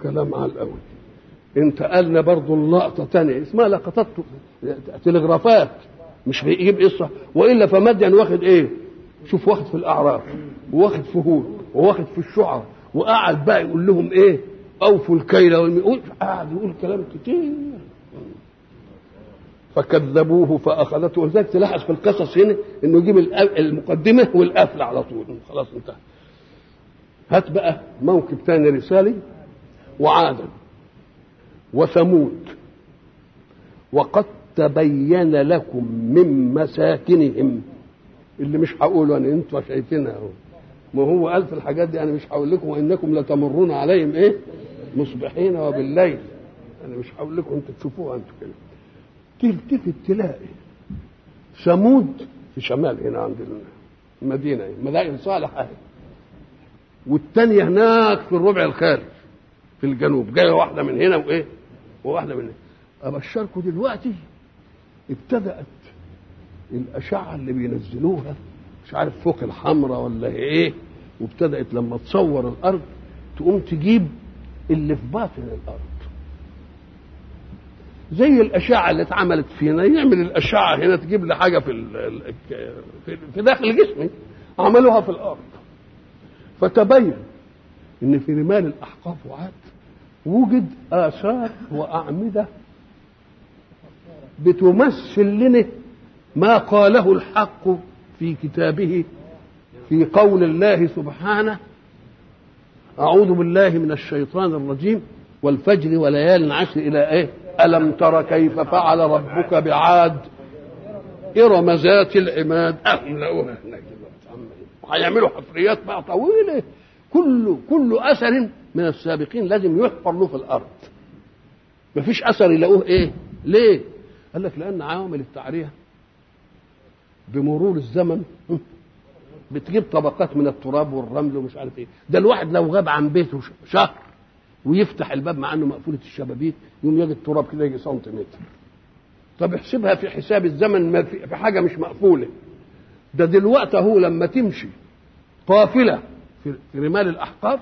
كلام على الاول انت قالنا برضو اللقطه تانية اسمها لقطات تلغرافات مش بيجيب قصه والا فمدين واخد ايه شوف واخد في الاعراف وواخد في هود وواخد في الشعر وقعد بقى يقول لهم ايه اوفوا الكيل والميقول قعد يقول كلام كتير فكذبوه فاخذته ولذلك تلاحظ في القصص هنا انه يجيب المقدمه والقفل على طول خلاص انتهى هات بقى موكب ثاني رسالي وعادا وثمود وقد تبين لكم من مساكنهم اللي مش هقوله انا انتوا شايفينها اهو ما هو قال في الحاجات دي انا مش هقول لكم وانكم لتمرون عليهم ايه مصبحين وبالليل انا مش هقول لكم انتوا تشوفوها انتوا كده تلتفت تلاقي ثمود في شمال هنا عند المدينه مدائن صالح اهي والثانيه هناك في الربع الخارج في الجنوب جايه واحده من هنا وايه وواحده من هنا ابشركم دلوقتي ابتدات الاشعه اللي بينزلوها مش عارف فوق الحمراء ولا ايه وابتدات لما تصور الارض تقوم تجيب اللي في باطن الارض زي الاشعه اللي اتعملت فينا يعمل الاشعه هنا تجيب لي حاجه في في داخل جسمي عملوها في الارض فتبين ان في رمال الاحقاف وعاد وجد اثار واعمده بتمثل لنا ما قاله الحق في كتابه في قول الله سبحانه أعوذ بالله من الشيطان الرجيم والفجر وليال عشر إلى إيه ألم تر كيف فعل ربك بعاد إرم ذات العماد أهلوها هيعملوا حفريات بقى طويلة كل كل أثر من السابقين لازم يحفر له في الأرض مفيش أثر يلاقوه إيه ليه قال لك لأن عوامل التعرية بمرور الزمن بتجيب طبقات من التراب والرمل ومش عارف ايه ده الواحد لو غاب عن بيته شهر ويفتح الباب مع انه مقفوله الشبابيك يقوم يجد التراب كده يجي سنتيمتر طب احسبها في حساب الزمن ما في, في حاجه مش مقفوله ده دلوقتي هو لما تمشي قافله في رمال الاحقاف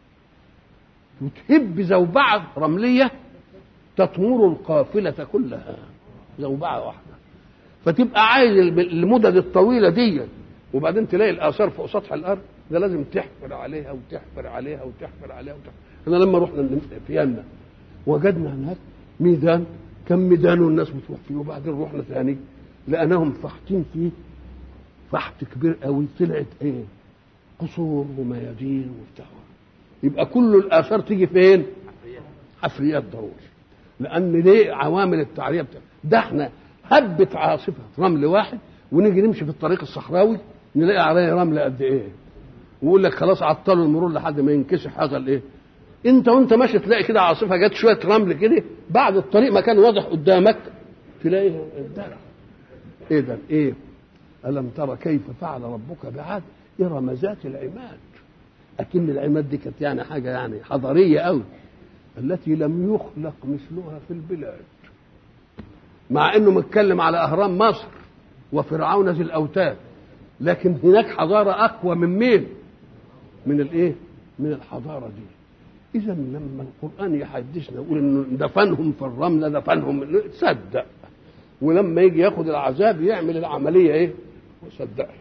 وتهب زوبعه رمليه تطمر القافله كلها زوبعه واحده فتبقى عايز المدد الطويله دي وبعدين تلاقي الاثار فوق سطح الارض ده لازم تحفر عليها وتحفر عليها وتحفر عليها وتحفر احنا لما رحنا في يمنا وجدنا هناك ميدان كم ميدان والناس بتروح فيه وبعدين رحنا ثاني لقيناهم فاحتين فيه فحت كبير قوي طلعت ايه قصور وميادين وبتاع يبقى كل الاثار تيجي فين حفريات ضروري لان ليه عوامل التعريه بتاع ده احنا هبت عاصفه رمل واحد ونيجي نمشي في الطريق الصحراوي نلاقي عليه رمل قد ايه ويقول لك خلاص عطلوا المرور لحد ما ينكسح هذا الايه انت وانت ماشي تلاقي كده عاصفه جت شويه رمل كده بعد الطريق ما كان واضح قدامك تلاقي الدرع ايه ده ايه الم ترى كيف فعل ربك بعاد ارم ذات العماد اكن العماد دي كانت يعني حاجه يعني حضاريه قوي التي لم يخلق مثلها في البلاد مع انه متكلم على اهرام مصر وفرعون ذي الاوتاد لكن هناك حضاره اقوى من مين من الايه من الحضاره دي اذا لما القران يحدثنا يقول انه دفنهم في الرمله دفنهم صدق ولما يجي ياخد العذاب يعمل العمليه ايه وصدقها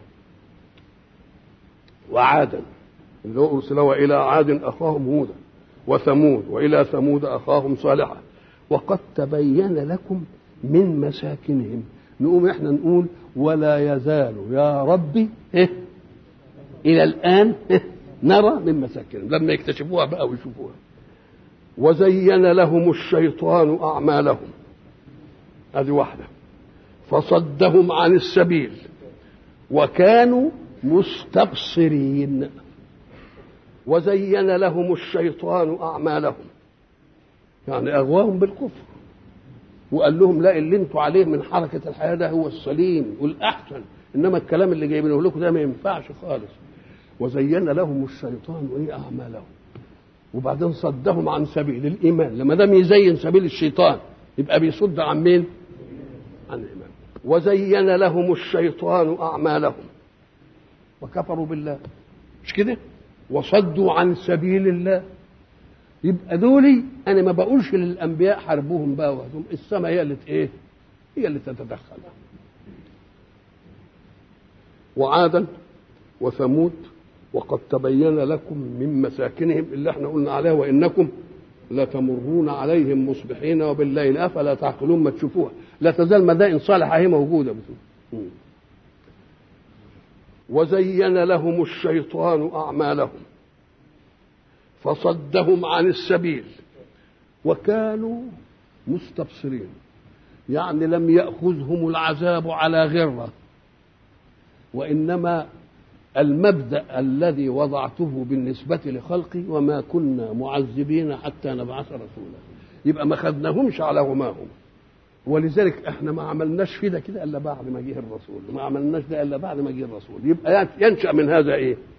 وعادا اللي هو ارسل والى عاد اخاهم هودا وثمود والى ثمود اخاهم صالحا وقد تبين لكم من مساكنهم نقوم احنا نقول ولا يزال يا ربي إيه؟ الى الان إيه؟ نرى من مساكنهم لما يكتشفوها بقى ويشوفوها وزين لهم الشيطان اعمالهم هذه واحده فصدهم عن السبيل وكانوا مستبصرين وزين لهم الشيطان اعمالهم يعني اغواهم بالكفر وقال لهم لا اللي انتوا عليه من حركه الحياه ده هو السليم والاحسن انما الكلام اللي جايبينه لكم ده ما ينفعش خالص وزين لهم الشيطان ايه اعمالهم وبعدين صدهم عن سبيل الايمان لما دام يزين سبيل الشيطان يبقى بيصد عن مين؟ عن الايمان وزين لهم الشيطان اعمالهم وكفروا بالله مش كده؟ وصدوا عن سبيل الله يبقى دولي انا ما بقولش للانبياء حاربوهم بقى وهدوم السماء هي اللي ايه هي اللي تتدخل وعادا وثمود وقد تبين لكم من مساكنهم اللي احنا قلنا عليها وانكم لتمرون عليهم مصبحين وبالليل افلا تعقلون ما تشوفوها لا تزال مدائن صالحه هي موجوده بتقول. وزين لهم الشيطان اعمالهم فصدهم عن السبيل وكانوا مستبصرين يعني لم ياخذهم العذاب على غره وانما المبدا الذي وضعته بالنسبه لخلقي وما كنا معذبين حتى نبعث رسولا يبقى ما خدناهمش على غماهم ولذلك احنا ما عملناش في ده كده الا بعد ما جه الرسول ما عملناش ده الا بعد ما جه الرسول يبقى ينشا من هذا ايه